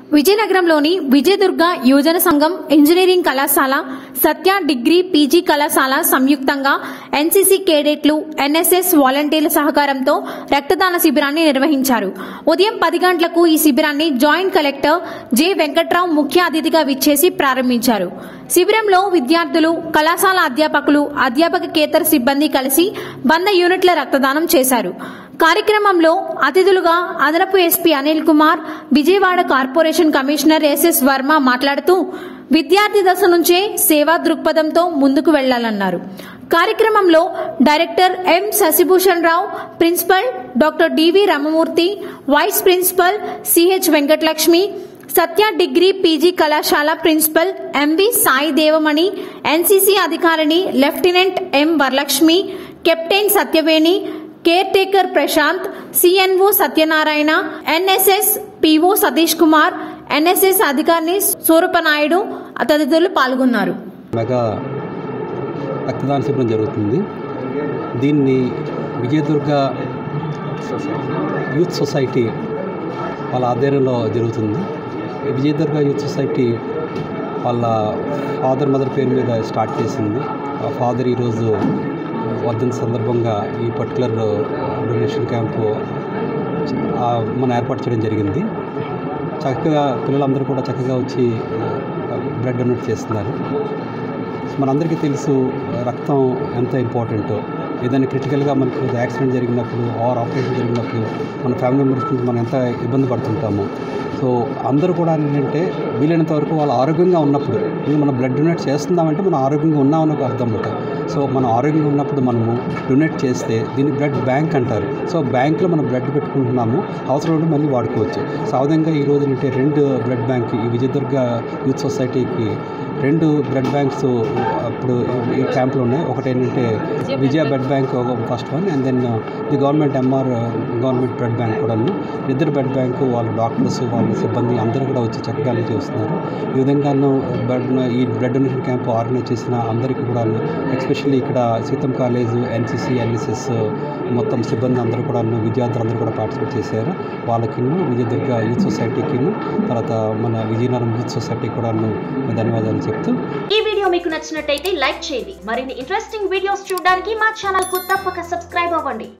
విజయనగరంలోని విజయదుర్గ యువజన సంఘం ఇంజనీరింగ్ కళాశాల సత్య డిగ్రీ పీజీ కళాశాల సంయుక్తంగా ఎన్సీసీ కేడెట్లు ఎన్ఎస్ఎస్ వాలంటీర్ల సహకారంతో రక్తదాన శిబిరాన్ని నిర్వహించారు ఉదయం పది గంటలకు ఈ శిబిరాన్ని జాయింట్ కలెక్టర్ జె వెంకట్రావు ముఖ్య అతిథిగా విచ్చేసి ప్రారంభించారు శిబిరంలో విద్యార్థులు కళాశాల అధ్యాపకులు అధ్యాపకేతర సిబ్బంది కలిసి వంద యూనిట్ల రక్తదానం చేశారు కార్యక్రమంలో అతిథులుగా అదనపు SP Anil Kumar Vijayawada corporation commissioner S S Varma మాట్లాడుతూ విద్యార్థి దశ నుంచే సేవా దృక్పథంతో ముందుకు వెళ్లాలన్నారు కార్యక్రమంలో director M Shashibhushan Rao principal doctor D V Ramamurthy vice principal Ch Venkatalakshmi Satya degree PG కళాశాల principal M V Sai Devamani NCC అధికారిని lieutenant M Varalakshmi captain Satyaveni caretaker Prashant CNO Satyanarayana NSS PO Satish Kumar NSS అధికారిని సూరపనాయుడు తదితరులు పాల్గొన్నారు మెగా రక్తదాన శిబిరం జరుగుతుంది దీన్ని విజయదుర్గ యూత్ సొసైటీ వాళ్ళ ఆధ్వర్యంలో జరుగుతుంది ఈ విజయదుర్గ యూత్ సొసైటీ వాళ్ళ ఫాదర్ మదర్ పేరు మీద స్టార్ట్ చేసింది ఆ ఫాదర్ ఈరోజు వర్ధన్ సందర్భంగా ఈ పర్టికులర్ డొనేషన్ క్యాంపు ఆ, మనం ఏర్పాటు చేయడం జరిగింది చక్కగా పిల్లలందరూ కూడా చక్కగా వచ్చి బ్లడ్ డొనేట్ చేస్తున్నారు మనందరికీ తెలుసు రక్తం ఎంత ఇంపార్టెంటో ఏదైనా క్రిటికల్గా మనకు యాక్సిడెంట్ జరిగినప్పుడు ఆర్ ఆపరేషన్ జరిగినప్పుడు మన ఫ్యామిలీ మెంబర్స్ నుంచి మనం ఎంత ఇబ్బంది పడుతుంటాము సో అందరూ కూడా ఏంటంటే వీలైనంత వరకు వాళ్ళు ఆరోగ్యంగా ఉన్నప్పుడు ఇది మనం బ్లడ్ డొనేట్ చేస్తున్నామంటే మనం ఆరోగ్యంగా ఉన్నామని ఒక అర్థం ఉంటుంది సో మనం ఆరోగ్యంగా ఉన్నప్పుడు మనము డొనేట్ చేస్తే దీన్ని బ్లడ్ బ్యాంక్ అంటారు సో బ్యాంక్లో మనం బ్లడ్ పెట్టుకుంటున్నాము అవసరం ఉంటే మళ్ళీ వాడుకోవచ్చు సో ఆ విధంగా ఈ రోజు ఏంటంటే రెండు బ్లడ్ బ్యాంక్ ఈ విజయదుర్గ యూత్ సొసైటీకి రెండు బ్లడ్ బ్యాంక్స్ అప్పుడు ఈ క్యాంపులు ఉన్నాయి ఒకటి ఏంటంటే Vijaya blood bank first one and then the government M R government blood bank కూడాను ఇద్దరు బ్లడ్ బ్యాంక్ వాళ్ళ డాక్టర్స్ వాళ్ళ సిబ్బంది అందరూ కూడా వచ్చి చక్కగా చేస్తున్నారు ఈ విధంగాను బ్లడ్ ఈ బ్లడ్ డొనేషన్ క్యాంప్ ఆర్గనైజ్ చేసిన అందరికీ కూడా ఎస్పెషల్లీ ఇక్కడ సీతం కాలేజ్ ఎన్సీసీ ఎన్ఎస్ఎస్ మొత్తం సిబ్బంది అందరూ కూడా విద్యార్థులు అందరూ కూడా పార్టిసిపేట్ చేశారు వాళ్ళకి విజయదుర్గ యూత్ సొసైటీకి తర్వాత మన విజయనగరం యూత్ సొసైటీకి కూడా ధన్యవాదాలు చెప్తూ ఈ వీడియో మీకు నచ్చినట్టయితే లైక్ చేయండి మరిన్ని ఇంట్రెస్టింగ్ వీడియోస్ చూడడానికి మా ఛానల్ కు తప్పక సబ్స్క్రైబ్ అవ్వండి